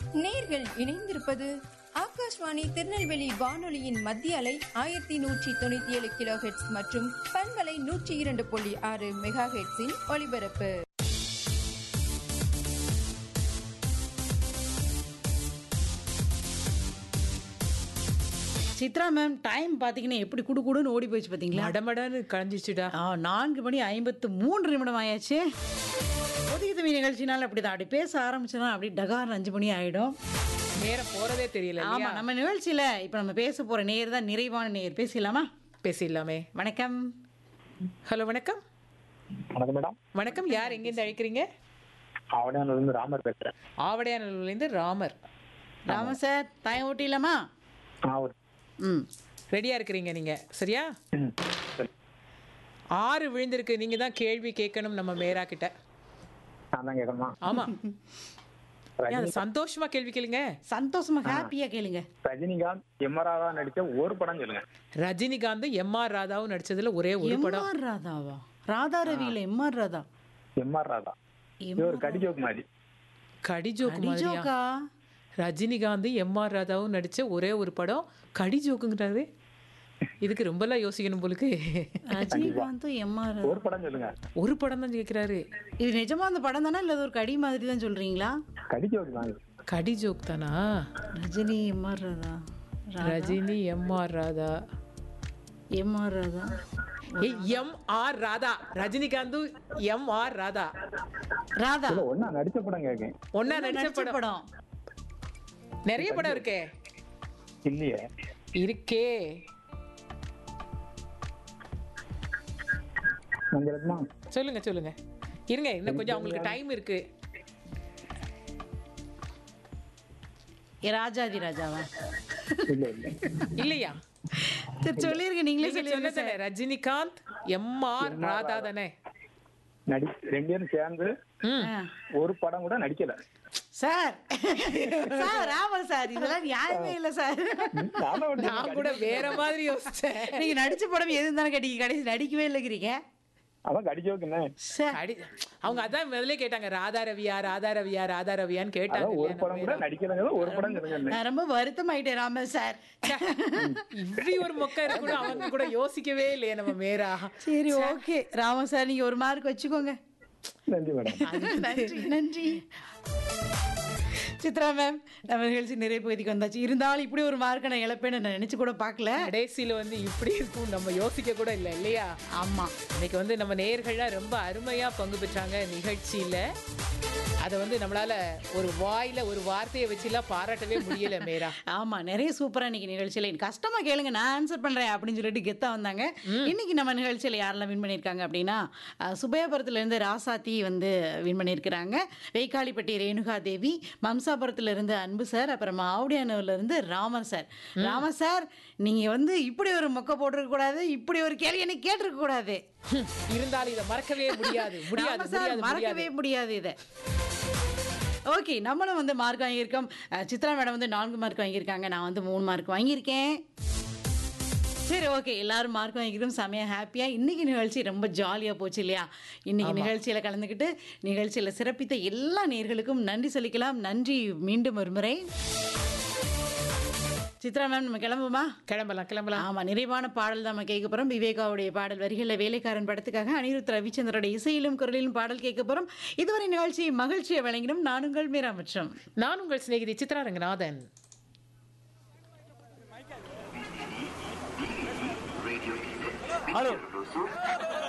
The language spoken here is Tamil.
நேர்கள் இணைந்திருப்பது ஆகாஷ்வாணி திருநெல்வேலி வானொலியின் மத்திய அலை ஆயிரத்தி நூற்றி தொண்ணூத்தி ஏழு கிலோ ஹெட்ஸ் மற்றும் பண்பலை நூற்றி இரண்டு புள்ளி ஆறு மெகா ஹெட்ஸின் ஒலிபரப்பு சித்ரா மேம் டைம் பார்த்தீங்கன்னா எப்படி குடு குடுன்னு ஓடி போயிடுச்சு பார்த்தீங்களா மடமடன்னு கழிஞ்சிச்சுடா ஆ நான்கு மணி ஐம்பத்து மூன்று நிமிடம் ஆயாச்சு ஒதுக்கி தம்பி நிகழ்ச்சினால அப்படிதான் அப்படி பேச ஆரம்பிச்சோன்னா அப்படி டகார் அஞ்சு மணி ஆயிடும் நேரம் போறதே தெரியல ஆமா இல்லையா? நம்ம நிகழ்ச்சியில இப்போ நம்ம பேச போற நேர் தான் நிறைவான நேர் பேசலாமா பேசிடலாமே வணக்கம் ஹலோ வணக்கம் வணக்கம் மேடம் வணக்கம் யார் எங்கேருந்து அழைக்கிறீங்க அவனியானூர்ல இருந்து ராமர் பேசுறேன் ஆவடையானூர்லேருந்து ராமர் ராம சார் தாயம் ஓட்டிலாமா நான் ஒரு ம் ரெடியா இருக்கிறீங்க நீங்க சரியா ம், சரி. ஆறு விழுந்திருக்கு நீங்க தான் கேள்வி கேட்கணும் நம்ம மேரா கிட்ட நான் தான் கேட்கணுமா ஆமா ஏன் அது சந்தோஷமா கேள்வி கேளுங்க சந்தோஷமா ஹாப்பியா கேளுங்க ரஜினிகாந்த் எம்மராவா நடிச்ச ஒரு படம் சொல்லுங்க ரஜினிகாந்த் எம் ஆர் ராதாவும் நடிச்சதுல ஒரே ஒரு படம் எம்ஆர் ராதாவா ராதா ரவியில எம்ஆர் ராதா எம்ஆர் ராதா இது ஒரு கடிஜோக் மாதிரி கடிஜோக்கு மாதிரியா அடிஜோக்கா ரஜினிகாந்த் எம் ஆர் ராதாவும் நடிச்ச ஒரே ஒரு படம் கடிஜோக்குங்கிறாரு இதுக்கு ரொம்பலாம் யோசிக்கணும் போலுக்கு ரஜினிகாந்தும் எம்ஆர் ஒரு படம் சொல்லுங்க ஒரு படம் தான் கேட்கிறாரு இது நிஜமா அந்த படம் தானே இல்லை அது ஒரு கடி மாதிரி தான் சொல்றீங்களா கடிஜோக் தான் இது. கடி ஜோக் தானா Rajini MR Radha Rajini M R Radha MR Radha ஏய் எம் ஆர் ராதா ரஜினிகாந்தும் எம் ஆர் ராதா ராதா இல்ல ஒன்னா நடிச்ச படம் கேட்கேன் ஒன்னா நடிச்ச நடிச்ச படம் படம் நிறைய படம் இருக்கே இல்லையே இருக்கே மஞ்சளமா சொல்லுங்க சொல்லுங்க இருங்க இன்னும் கொஞ்சம் அவங்களுக்கு டைம் இருக்கு ஏ ராஜாதி ராஜாவா இல்ல இல்ல இல்லையா சரி சொல்லிருங்க நீங்களே நீங்க சொல்லிருங்க சொன்னதானே ரஜினிகாந்த் எம் ஆர் ராதா தானே நடி ரெண்டு பேரும் சேர்ந்து ம் ஆ. ஒரு படம் கூட நடிக்கல சார் சார் ஆமா சார் இதெல்லாம் நியாயமே இல்லை சார் நானும் ஒரு நான் கூட வேற மாதிரி யோசிச்சேன் நீங்க நடிச்ச படம் எது தானே கட்டி கடைசி நடிக்கவே இல்லைங்கிறீங்க அதான் கடிஜோக் என்ன சார் அடி அவங்க அதான் முதல்ல கேட்டாங்க ராதா ரவியா ராதா ரவியா ராதா ரவியான்னு கேட்டாங்க அதான் ஒரு இல்லையா படம் கூட நடிக்கலங்க ஒரு படம் சொல்லுங்க நான் ரொம்ப வருத்தமாயிட்டேன் ராம சார் இப்படி ஒரு மொக்க இருக்கணும் அவங்க கூட யோசிக்கவே இல்லையே நம்ம மேரா சரி ஓகே ராம சார் நீங்க ஒரு மார்க் வச்சுக்கோங்க நன்றி மேடம் நன்றி நன்றி சித்ரா மேம் நம்ம நிகழ்ச்சி நிறைய பகுதிக்கு வந்தாச்சு இருந்தாலும் இப்படி ஒரு மார்க்கை நான் இழப்பேன்னு நான் நினைச்சு கூட பார்க்கல கடைசியில வந்து இப்படி இருக்கும் நம்ம யோசிக்க கூட இல்லை இல்லையா ஆமா இன்னைக்கு வந்து நம்ம நேயர்கள்லாம் ரொம்ப அருமையா பங்கு பெற்றாங்க நிகழ்ச்சியில அதை வந்து நம்மளால ஒரு வாயில ஒரு வார்த்தையை வச்சுலாம் பாராட்டவே முடியல மேரா ஆமா நிறைய சூப்பரா இன்னைக்கு நிகழ்ச்சியில கஷ்டமா கேளுங்க நான் ஆன்சர் பண்றேன் அப்படின்னு சொல்லிட்டு கெத்தா வந்தாங்க இன்னைக்கு நம்ம நிகழ்ச்சியில யாரெல்லாம் வின் பண்ணியிருக்காங்க அப்படின்னா அஹ், சுபையாபுரத்துல இருந்து ராசாத்தி வந்து வின் பண்ணியிருக்கிறாங்க வெய்க்காலிப்பட்டி ரேணுகா தேவி மம்சாபுரத்துல இருந்து அன்பு சார் அப்புறமா ஆவுடியானூர்ல இருந்து ராமர் சார் ராமர் சார் நீங்க வந்து இப்படி ஒரு மொக்க போட்டிருக்க கூடாது இப்படி ஒரு கேள்வி எனக்கு கேட்டிருக்க கூடாது ஹம், இருந்தாலும் இதை மறக்கவே முடியாது முடியாது ராமர் சார் முடியாது மறக்கவே முடியாது முடியாது இதை ஓகே நம்மளும் வந்து மார்க் வாங்கியிருக்கோம் அஹ், சித்ரா மேடம் வந்து நான்கு மார்க் வாங்கியிருக்காங்க நான் வந்து மூணு மார்க் வாங்கியிருக்கேன் சரி ஓகே எல்லாரும் மார்க் வாங்கிக்கிறோம் செமையா ஹாப்பியா இன்னைக்கு நிகழ்ச்சி ரொம்ப ஜாலியா போச்சு இல்லையா இன்னைக்கு நிகழ்ச்சியில கலந்துக்கிட்டு நிகழ்ச்சியில சிறப்பித்த எல்லா நேர்களுக்கும் நன்றி சொல்லிக்கலாம் நன்றி மீண்டும் ஒரு முறை சித்ரா மேம் நம்ம கிளம்புமா கிளம்பலாம் கிளம்பலாம் ஆமா நிறைவான பாடல் தான் நம்ம கேட்க போறோம் விவேகாவுடைய பாடல் வரிகளில் வேலைக்காரன் படத்துக்காக அனிருத் ரவிச்சந்திரோட இசையிலும் குரலிலும் பாடல் கேட்க போறோம் இதுவரை நிகழ்ச்சி மகிழ்ச்சியை வழங்கினோம் நானுங்கள் மீரா மற்றும் நான் உங்கள் சிநேகிதி சித்ரா ரங்கநாதன் ஹலோ